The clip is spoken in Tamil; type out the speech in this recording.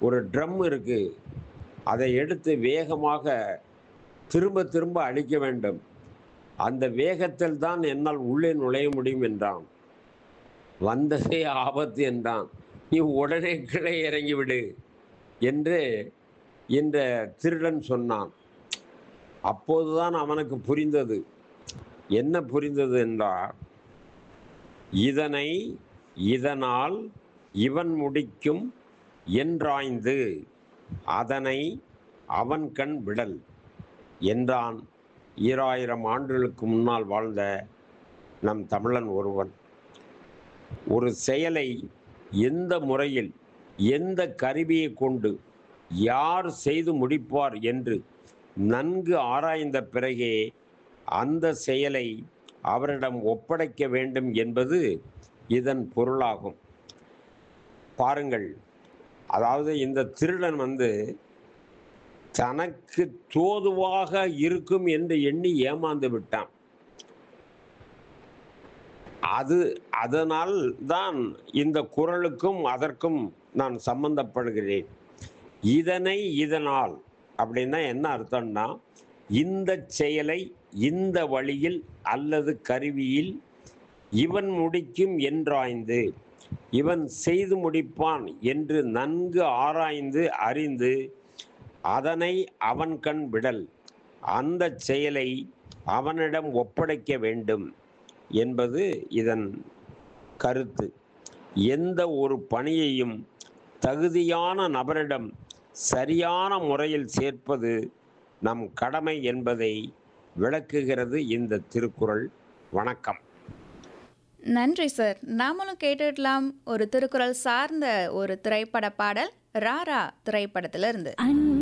ஒரு ட்ரம் இருக்கு அதை எடுத்து வேகமாக திரும்ப திரும்ப அடிக்க வேண்டும் அந்த வேகத்தில் தான் என்னால் உள்ளே நுழைய முடியும் என்றான் வந்ததே ஆபத்து என்றான் நீ உடனே கீழே இறங்கிவிடு என்று இந்த திருடன் சொன்னான் அப்போதுதான் அவனுக்கு புரிந்தது என்ன புரிந்தது என்றால் இதனை இதனால் இவன் முடிக்கும் என்றாய்ந்து அதனை அவன் கண் விடல் என்றான் ஈராயிரம் ஆண்டுகளுக்கு முன்னால் வாழ்ந்த நம் தமிழன் ஒருவன் ஒரு செயலை எந்த முறையில் எந்த கருவியை கொண்டு யார் செய்து முடிப்பார் என்று நன்கு ஆராய்ந்த பிறகே அந்த செயலை அவரிடம் ஒப்படைக்க வேண்டும் என்பது இதன் பொருளாகும் பாருங்கள் அதாவது இந்த திருடன் வந்து தனக்கு தோதுவாக இருக்கும் என்று எண்ணி ஏமாந்து விட்டான் அது அதனால் தான் இந்த குரலுக்கும் அதற்கும் நான் சம்பந்தப்படுகிறேன் இதனை இதனால் அப்படின்னா என்ன அர்த்தம்னா இந்த செயலை இந்த வழியில் அல்லது கருவியில் இவன் முடிக்கும் என்றாய்ந்து இவன் செய்து முடிப்பான் என்று நன்கு ஆராய்ந்து அறிந்து அதனை அவன் கண் விடல் அந்த செயலை அவனிடம் ஒப்படைக்க வேண்டும் என்பது இதன் கருத்து எந்த ஒரு பணியையும் தகுதியான நபரிடம் சரியான முறையில் சேர்ப்பது நம் கடமை என்பதை விளக்குகிறது இந்த திருக்குறள் வணக்கம் நன்றி சார் நாமளும் கேட்டுடலாம் ஒரு திருக்குறள் சார்ந்த ஒரு திரைப்பட பாடல் ராரா திரைப்படத்திலிருந்து அன்பு